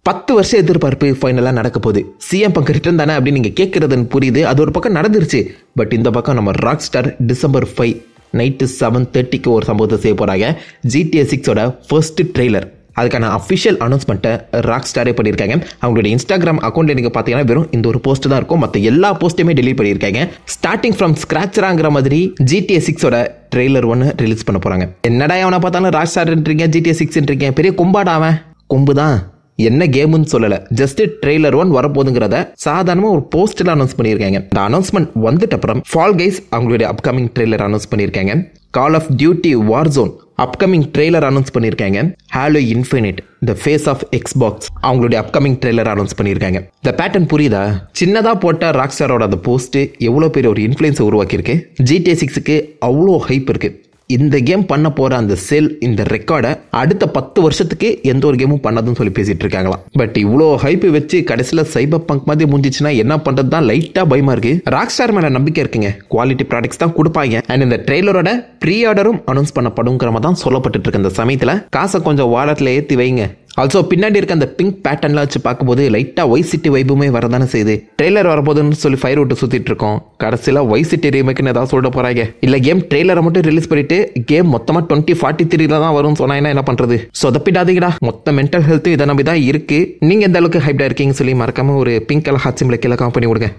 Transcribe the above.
பத்து வருஷம் எதிர்பார்ப்பு ஃபைனலாக நடக்க போகுது சிஎம் பங்கு ரிட்டன் தானே அப்படின்னு நீங்கள் கேட்குறதுன்னு புரியுது அது ஒரு பக்கம் நடந்துருச்சு பட் இந்த பக்கம் நம்ம Rockstar December five night seven தேர்ட்டிக்கு ஒரு சம்பவத்தை செய்ய போகிறாங்க ஜிடிஏ சிக்ஸோட ஃபர்ஸ்ட் ட்ரெய்லர் அதுக்கான அஃபிஷியல் அனௌன்ஸ்மெண்ட்டை ராக் ஸ்டாரே பண்ணியிருக்காங்க அவங்களுடைய இன்ஸ்டாகிராம் அக்கௌண்ட்டில் நீங்கள் பார்த்தீங்கன்னா வெறும் இந்த ஒரு போஸ்ட் தான் இருக்கும் மற்ற எல்லா போஸ்ட்டுமே டெலீட் பண்ணியிருக்காங்க ஸ்டார்டிங் ஃப்ரம் ஸ்க்ராச்சராங்கிற மாதிரி ஜிடிஏ சிக்ஸோட ட்ரெய்லர் ஒன்று ரிலீஸ் பண்ண போகிறாங்க என்னடா அவனை பார்த்தாலும் ராக் ஸ்டார்ன்றீங்க ஜிடிஏ சிக்ஸ்ன்றீங்க பெரிய கொம்பாடா அவன் கொம்பு தான் என்ன கேம்னு சொல்லல ஜஸ்ட் ட்ரெய்லர் ஒன் வரப்போகுதுங்கிறத சாதாரணமா ஒரு போஸ்டர் அனௌன்ஸ் பண்ணியிருக்காங்க இந்த அனௌன்ஸ்மெண்ட் வந்துட்ட அப்புறம் ஃபால் கைஸ் அவங்களுடைய அப்கமிங் ட்ரெய்லர் அனௌன்ஸ் பண்ணியிருக்காங்க call of duty warzone upcoming trailer announce பண்ணியிருக்காங்க Halo Infinite the face of Xbox அவங்களுடைய அப்கமிங் ட்ரெய்லர் அனௌன்ஸ் பண்ணியிருக்காங்க இந்த பேட்டர்ன் புரியுதா சின்னதாக போட்ட ராக் ஸ்டாரோட அந்த போஸ்ட் எவ்வளோ பெரிய ஒரு இன்ஃப்ளூயன்ஸை உருவாக்கியிருக்கு ஜிடிஏ சிக்ஸுக்கு அவ்வளோ ஹைப் இருக்கு இந்த கேம் பண்ண போற அந்த செல் இந்த ரெக்கார்டை அடுத்த பத்து வருஷத்துக்கு எந்த ஒரு கேமும் பண்ணதுன்னு சொல்லி பேசிட்டு இருக்காங்களாம் பட் இவ்வளோ ஹைப் வச்சு கடைசியில் சைபர் பங்க் மாதிரி முடிஞ்சிச்சுன்னா என்ன பண்றது தான் லைட்டா பயமா இருக்கு ராக் ஸ்டார் மேல நம்பிக்கை இருக்குங்க குவாலிட்டி ப்ராடக்ட்ஸ் தான் கொடுப்பாங்க அண்ட் இந்த ட்ரெய்லரோட ப்ரீ ஆர்டரும் அனௌன்ஸ் பண்ணப்படுங்கிற மாதிரி தான் சொல்லப்பட்டு இருக்கு இந்த சமயத்தில் காசை கொஞ்சம் வாலெட்டில் ஏற்றி வைங்க ஆல்சோ பின்னாடி இருக்க அந்த பிங்க் பேட்டர்ன்லாம் வச்சு பார்க்கும்போது லைட்டாக ஒய் சிட்டி வைப்புமே வரதானே செய்யுது ட்ரெய்லர் வரப்போகுதுன்னு சொல்லி ஃபயர் விட்டு சுற்றிட்டு இருக்கோம் கடைசியில் ஒய் சிட்டி ரீமேக்குன்னு ஏதாவது சொல்ல போகிறாங்க இல்லை கேம் ட்ரெய்லரை மட்டும் ரிலீஸ் பண்ணிட்டு கேம் மொத்தமாக டுவெண்ட்டி ஃபார்ட்டி த்ரீல தான் வரும்னு சொன்னா என்ன பண்ணுறது சொதப்பிடாதீங்கடா மொத்த மென்டல் ஹெல்த் இதை நம்பி தான் இருக்கு நீங்கள் எந்த அளவுக்கு ஹைப்டா இருக்கீங்கன்னு சொல்லி மறக்காம ஒரு பிங்க் கலர் ஹாட் சிம்ல கீழே பண்ணி விடுங்க